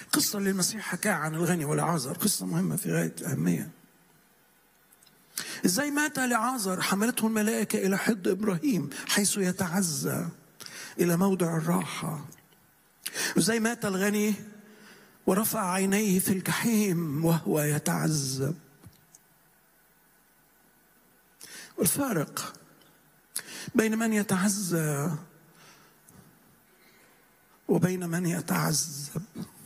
قصة اللي المسيح حكاها عن الغني والعازر قصة مهمة في غاية الأهمية ازاي مات لعازر حملته الملائكة إلى حد إبراهيم حيث يتعزى إلى موضع الراحة وازاي مات الغني ورفع عينيه في الجحيم وهو يتعذب والفارق بين من يتعزى وبين من يتعذب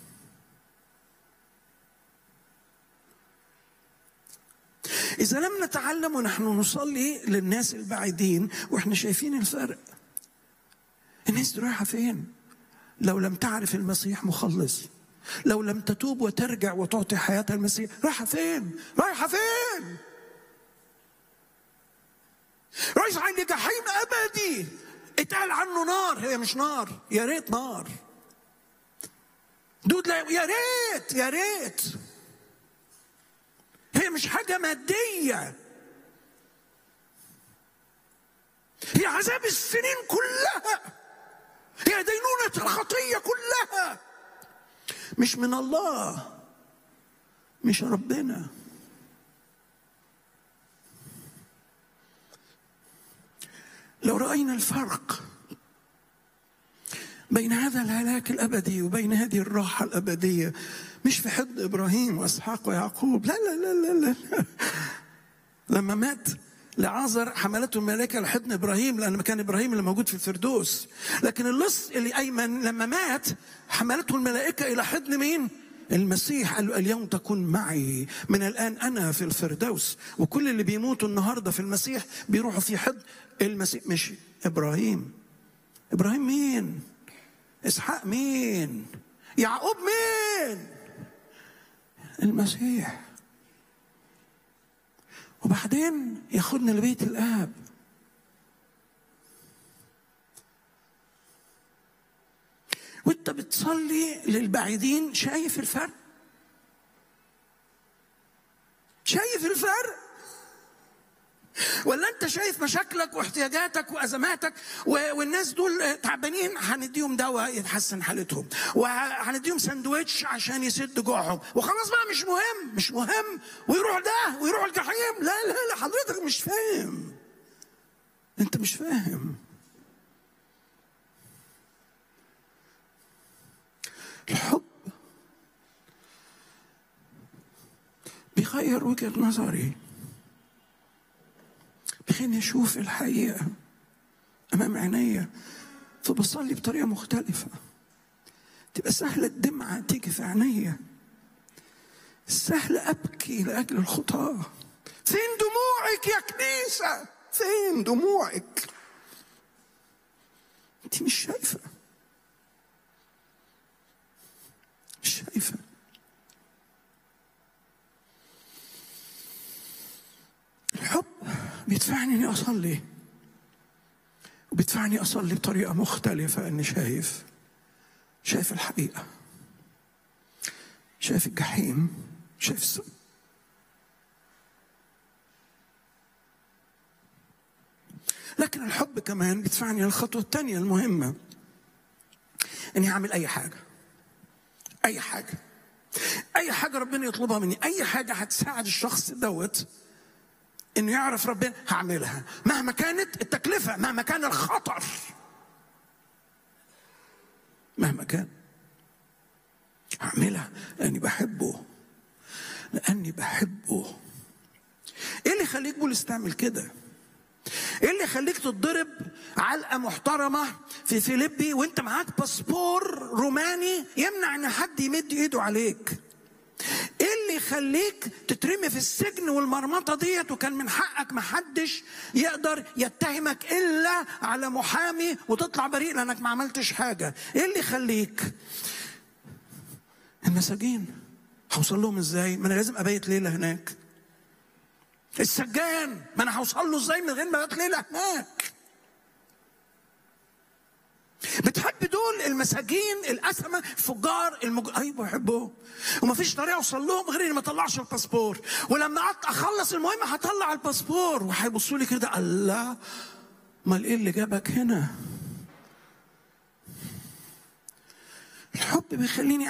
إذا لم نتعلم ونحن نصلي للناس البعيدين وإحنا شايفين الفرق الناس دي رايحة فين؟ لو لم تعرف المسيح مخلص لو لم تتوب وترجع وتعطي حياتها المسيح رايحة فين؟ رايحة فين؟ رايحة عند جحيم أبدي اتقال عنه نار هي مش نار يا ريت نار دود لا يا ريت يا ريت هي مش حاجة مادية هي عذاب السنين كلها هي دينونة الخطية كلها مش من الله مش ربنا لو رأينا الفرق بين هذا الهلاك الأبدي وبين هذه الراحة الأبدية مش في حضن إبراهيم وإسحاق ويعقوب لا لا لا لا لا, لا. لما مات لعازر حملته الملائكة لحضن إبراهيم لأن كان إبراهيم اللي موجود في الفردوس لكن اللص اللي أيمن لما مات حملته الملائكة إلى حضن مين؟ المسيح قال له اليوم تكون معي من الآن أنا في الفردوس وكل اللي بيموتوا النهاردة في المسيح بيروحوا في حضن المسيح مش إبراهيم إبراهيم مين؟ إسحاق مين؟ يعقوب مين؟ المسيح وبعدين ياخدنا لبيت الآب وانت بتصلي للبعيدين شايف الفرق شايف الفرق ولا انت شايف مشاكلك واحتياجاتك وازماتك والناس دول تعبانين هنديهم دواء يتحسن حالتهم وهنديهم سندوتش عشان يسد جوعهم وخلاص بقى مش مهم مش مهم ويروح ده ويروح الجحيم لا لا لا حضرتك مش فاهم انت مش فاهم الحب بيغير وجهة نظري بخليني أشوف الحقيقة أمام عينيا فبصلي بطريقة مختلفة تبقى سهلة الدمعة تيجي في عينيا سهل أبكي لأجل الخطاة فين دموعك يا كنيسة فين دموعك أنت مش شايفة مش شايفة الحب بيدفعني اني اصلي وبيدفعني اصلي بطريقه مختلفه اني شايف شايف الحقيقه شايف الجحيم شايف السم لكن الحب كمان بيدفعني للخطوه الثانيه المهمه اني اعمل اي حاجه اي حاجه اي حاجه ربنا يطلبها مني اي حاجه هتساعد الشخص دوت انه يعرف ربنا هعملها مهما كانت التكلفه مهما كان الخطر مهما كان هعملها لاني بحبه لاني بحبه ايه اللي يخليك بولس تعمل كده ايه اللي يخليك تتضرب علقه محترمه في فيليبي وانت معاك باسبور روماني يمنع ان حد يمد ايده عليك ايه اللي يخليك تترمي في السجن والمرمطه ديت وكان من حقك محدش يقدر يتهمك الا على محامي وتطلع بريء لانك ما عملتش حاجه ايه اللي يخليك المساجين هوصل لهم ازاي ما انا لازم ابيت ليله هناك السجان ما انا هوصل له ازاي من غير ما ابيت ليله هناك بتحب دول المساجين الأسمة الفجار المج... أيوة بحبهم ومفيش طريقة أوصل لهم غير إني ما أطلعش الباسبور ولما أخلص المهمة هطلع الباسبور وهيبصوا لي كده الله أمال إيه اللي جابك هنا؟ الحب بيخليني